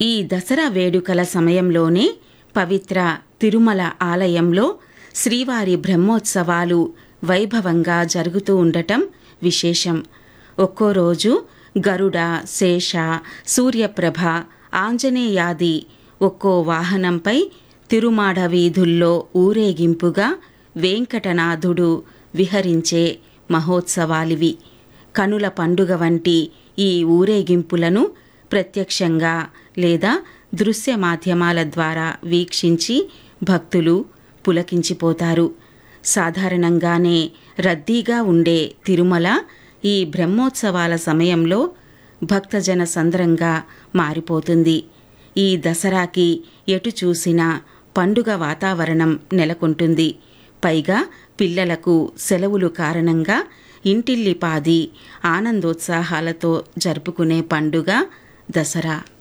ఈ దసరా వేడుకల సమయంలోనే పవిత్ర తిరుమల ఆలయంలో శ్రీవారి బ్రహ్మోత్సవాలు వైభవంగా జరుగుతూ ఉండటం విశేషం ఒక్కో రోజు గరుడ శేష సూర్యప్రభ ఆంజనేయాది ఒక్కో వాహనంపై తిరుమాడ వీధుల్లో ఊరేగింపుగా వెంకటనాథుడు విహరించే మహోత్సవాలివి కనుల పండుగ వంటి ఈ ఊరేగింపులను ప్రత్యక్షంగా లేదా దృశ్య మాధ్యమాల ద్వారా వీక్షించి భక్తులు పులకించిపోతారు సాధారణంగానే రద్దీగా ఉండే తిరుమల ఈ బ్రహ్మోత్సవాల సమయంలో భక్తజన సంద్రంగా మారిపోతుంది ఈ దసరాకి ఎటు చూసినా పండుగ వాతావరణం నెలకొంటుంది పైగా పిల్లలకు సెలవులు కారణంగా ఇంటిల్లిపాది ఆనందోత్సాహాలతో జరుపుకునే పండుగ దసరా